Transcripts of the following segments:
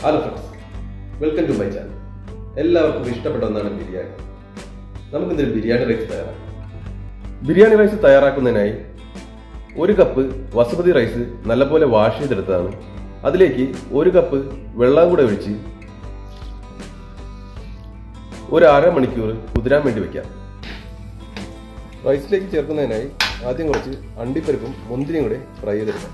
hello friends welcome to my channel എല്ലാവർക്കും ഇഷ്ടപ്പെട്ട ഒന്നാണ് ബിരിയാണി നമുക്കിന്നൊരു ബിരിയാണി റൈസ് തയ്യാറാക്കാം ബിരിയാണി റൈസ് തയ്യാറാക്കുന്നതിനായി ഒരു കപ്പ് വസുമതി റൈസ് നല്ലപോലെ വാഷ് ചെയ്തെടുത്തതാണ് അതിലേക്ക് ഒരു കപ്പ് വെള്ളം കൂടെ ഒഴിച്ച് ഒരു അരമണിക്കൂർ കുതിരാൻ വേണ്ടി വെക്കാം റൈസിലേക്ക് ചേർക്കുന്നതിനായി ആദ്യം കുറച്ച് അണ്ടിപ്പരിപ്പും മുന്തിരിയും കൂടെ ഫ്രൈ ചെയ്തെടുക്കാം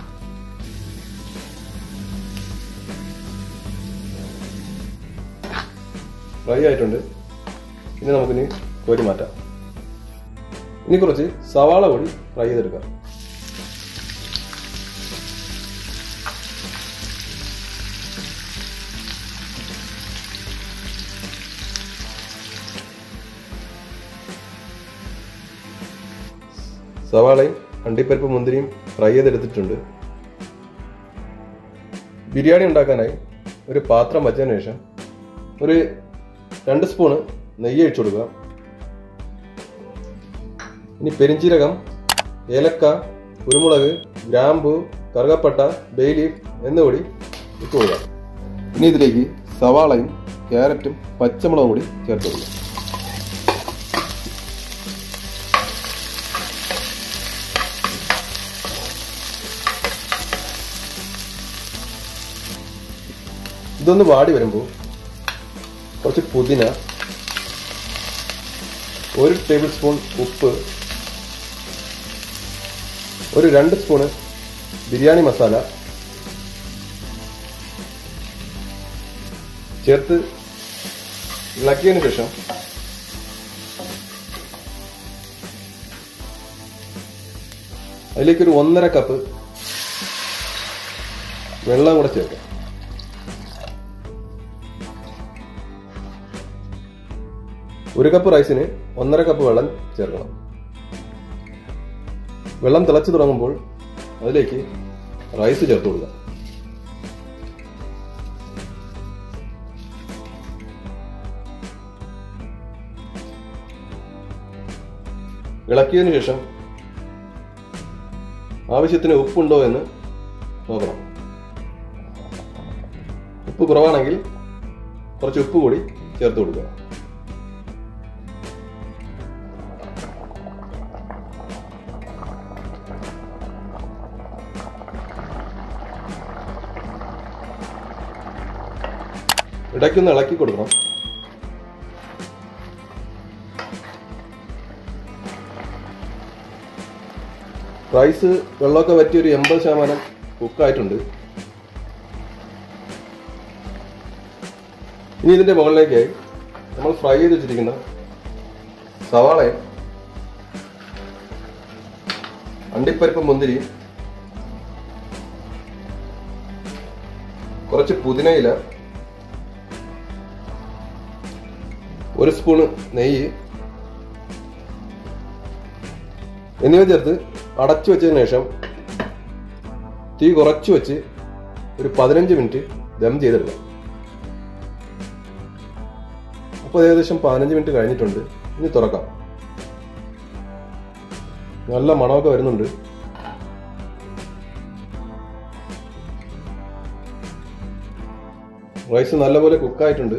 ഫ്രൈ ആയിട്ടുണ്ട് ഇനി നമുക്കിനി കോരി മാറ്റാം ഇനി കുറച്ച് സവാള കൂടി ഫ്രൈ ചെയ്തെടുക്കാം സവാളയും അണ്ടിപ്പരിപ്പ് മുന്തിരിയും ഫ്രൈ ചെയ്തെടുത്തിട്ടുണ്ട് ബിരിയാണി ഉണ്ടാക്കാനായി ഒരു പാത്രം വച്ചതിന് ശേഷം ഒരു രണ്ട് സ്പൂണ് നെയ്യ് ഒഴിച്ചു കൊടുക്കുക ഇനി പെരിഞ്ചീരകം ഏലക്ക കുരുമുളക് ഗ്രാമ്പു കറുകപ്പട്ട ബേലീഫ് എന്നുകൂടി ഇട്ട് കൊടുക്കുക ഇനി ഇതിലേക്ക് സവാളയും ക്യാരറ്റും പച്ചമുളകും കൂടി ചേർത്ത് കൊടുക്കുക ഇതൊന്ന് വാടി വരുമ്പോൾ കുറച്ച് പുതിന ഒരു ടേബിൾ സ്പൂൺ ഉപ്പ് ഒരു രണ്ട് സ്പൂണ് ബിരിയാണി മസാല ചേർത്ത് ഇളക്കിയതിന് ശേഷം അതിലേക്ക് ഒരു ഒന്നര കപ്പ് വെള്ളം കൂടെ ചേർക്കാം ഒരു കപ്പ് റൈസിന് ഒന്നര കപ്പ് വെള്ളം ചേർക്കണം വെള്ളം തിളച്ചു തുടങ്ങുമ്പോൾ അതിലേക്ക് റൈസ് ചേർത്ത് കൊടുക്കുക ഇളക്കിയതിനു ശേഷം ആവശ്യത്തിന് ഉപ്പുണ്ടോ എന്ന് നോക്കണം ഉപ്പ് കുറവാണെങ്കിൽ കുറച്ച് ഉപ്പ് കൂടി ചേർത്ത് കൊടുക്കുക ഇടയ്ക്കൊന്ന് ഇളക്കി കൊടുക്കണം റൈസ് വെള്ളമൊക്കെ വറ്റി ഒരു എൺപത് ശതമാനം കുക്കായിട്ടുണ്ട് ഇനി ഇതിന്റെ മുകളിലേക്ക് നമ്മൾ ഫ്രൈ ചെയ്ത് വെച്ചിരിക്കുന്ന സവാളയും അണ്ടിപ്പരിപ്പ് മുന്തിരി കുറച്ച് പുതിനയില ഒരു സ്പൂണ് നെയ്യ് എന്നിവ ചേർത്ത് അടച്ചു വെച്ചതിന് ശേഷം തീ കുറച്ച് വെച്ച് ഒരു പതിനഞ്ച് മിനിറ്റ് ദം ചെയ്തെടുക്കാം അപ്പോൾ ഏകദേശം പതിനഞ്ച് മിനിറ്റ് കഴിഞ്ഞിട്ടുണ്ട് ഇനി തുറക്കാം നല്ല മണമൊക്കെ വരുന്നുണ്ട് റൈസ് നല്ലപോലെ കുക്കായിട്ടുണ്ട്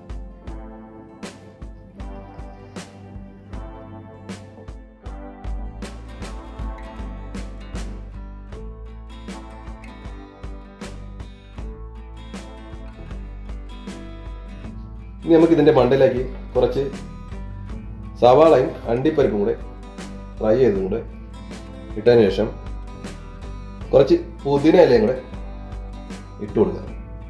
ഇനി നമുക്ക് ഇതിന്റെ മണ്ടയിലേക്ക് കുറച്ച് സവാളയും അണ്ടിപ്പരിപ്പും കൂടെ ഫ്രൈ ചെയ്തും കൂടെ ഇട്ടതിന് ശേഷം കുറച്ച് പുതിന ഇലയും കൂടെ ഇട്ട് കൊടുക്കുക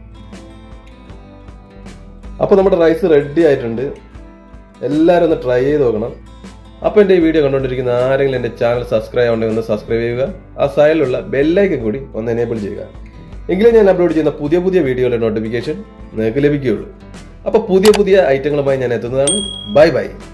അപ്പോൾ നമ്മുടെ റൈസ് റെഡി ആയിട്ടുണ്ട് എല്ലാവരും ഒന്ന് ട്രൈ ചെയ്ത് നോക്കണം അപ്പോൾ എൻ്റെ ഈ വീഡിയോ കണ്ടുകൊണ്ടിരിക്കുന്ന ആരെങ്കിലും എൻ്റെ ചാനൽ സബ്സ്ക്രൈബ് ആവണമെങ്കിൽ ഒന്ന് സബ്സ്ക്രൈബ് ചെയ്യുക ആ സൈഡിലുള്ള ബെല്ലൈക്കൻ കൂടി ഒന്ന് എനേബിൾ ചെയ്യുക എങ്കിലേ ഞാൻ അപ്ലോഡ് ചെയ്യുന്ന പുതിയ പുതിയ വീഡിയോയുടെ നോട്ടിഫിക്കേഷൻ നിങ്ങൾക്ക് ലഭിക്കുകയുള്ളൂ അപ്പോൾ പുതിയ പുതിയ ഐറ്റങ്ങളുമായി ഞാൻ എത്തുന്നതാണ് ബൈ ബൈ